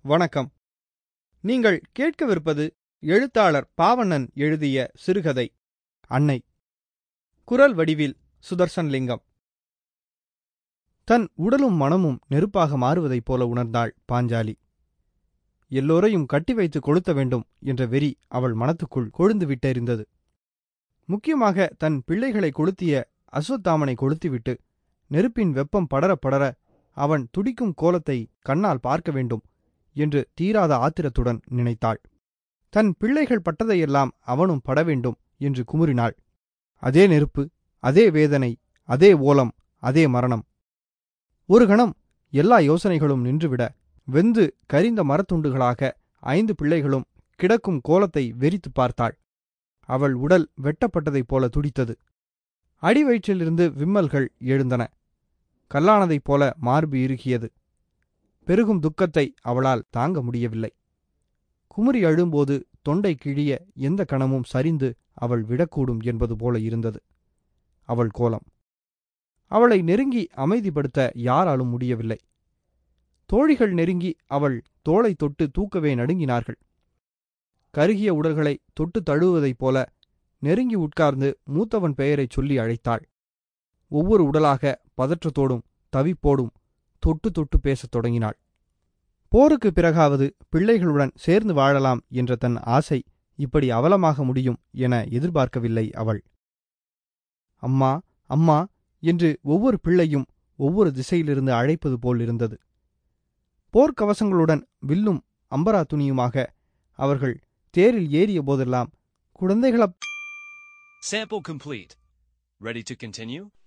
வணக்கம் நீங்கள் கேட்கவிருப்பது எழுத்தாளர் பாவண்ணன் எழுதிய சிறுகதை அன்னை குரல் வடிவில் சுதர்சன் லிங்கம் தன் உடலும் மனமும் நெருப்பாக மாறுவதைப் போல உணர்ந்தாள் பாஞ்சாலி எல்லோரையும் கட்டி வைத்து கொளுத்த வேண்டும் என்ற வெறி அவள் மனத்துக்குள் கொழுந்து விட்டெறிந்தது முக்கியமாக தன் பிள்ளைகளை கொளுத்திய அஸ்வத்தாமனை கொளுத்திவிட்டு நெருப்பின் வெப்பம் படர படர அவன் துடிக்கும் கோலத்தை கண்ணால் பார்க்க வேண்டும் என்று தீராத ஆத்திரத்துடன் நினைத்தாள் தன் பிள்ளைகள் பட்டதையெல்லாம் அவனும் பட வேண்டும் என்று குமுறினாள் அதே நெருப்பு அதே வேதனை அதே ஓலம் அதே மரணம் ஒரு கணம் எல்லா யோசனைகளும் நின்றுவிட வெந்து கரிந்த மரத்துண்டுகளாக ஐந்து பிள்ளைகளும் கிடக்கும் கோலத்தை வெறித்துப் பார்த்தாள் அவள் உடல் வெட்டப்பட்டதைப் போல துடித்தது அடிவயிற்றிலிருந்து விம்மல்கள் எழுந்தன கல்லானதைப் போல மார்பு இறுகியது பெருகும் துக்கத்தை அவளால் தாங்க முடியவில்லை குமுறி அழும்போது தொண்டை கிழிய எந்த கணமும் சரிந்து அவள் விடக்கூடும் என்பது போல இருந்தது அவள் கோலம் அவளை நெருங்கி அமைதிப்படுத்த யாராலும் முடியவில்லை தோழிகள் நெருங்கி அவள் தோளை தொட்டு தூக்கவே நடுங்கினார்கள் கருகிய உடல்களை தொட்டு தழுவுவதைப் போல நெருங்கி உட்கார்ந்து மூத்தவன் பெயரைச் சொல்லி அழைத்தாள் ஒவ்வொரு உடலாக பதற்றத்தோடும் தவிப்போடும் தொட்டு தொட்டு பேசத் தொடங்கினாள் போருக்கு பிறகாவது பிள்ளைகளுடன் சேர்ந்து வாழலாம் என்ற தன் ஆசை இப்படி அவலமாக முடியும் என எதிர்பார்க்கவில்லை அவள் அம்மா அம்மா என்று ஒவ்வொரு பிள்ளையும் ஒவ்வொரு திசையிலிருந்து அழைப்பது போல் இருந்தது போர்க்கவசங்களுடன் வில்லும் அம்பரா துணியுமாக அவர்கள் தேரில் ஏறிய போதெல்லாம் குழந்தைகள Sample complete. Ready to continue?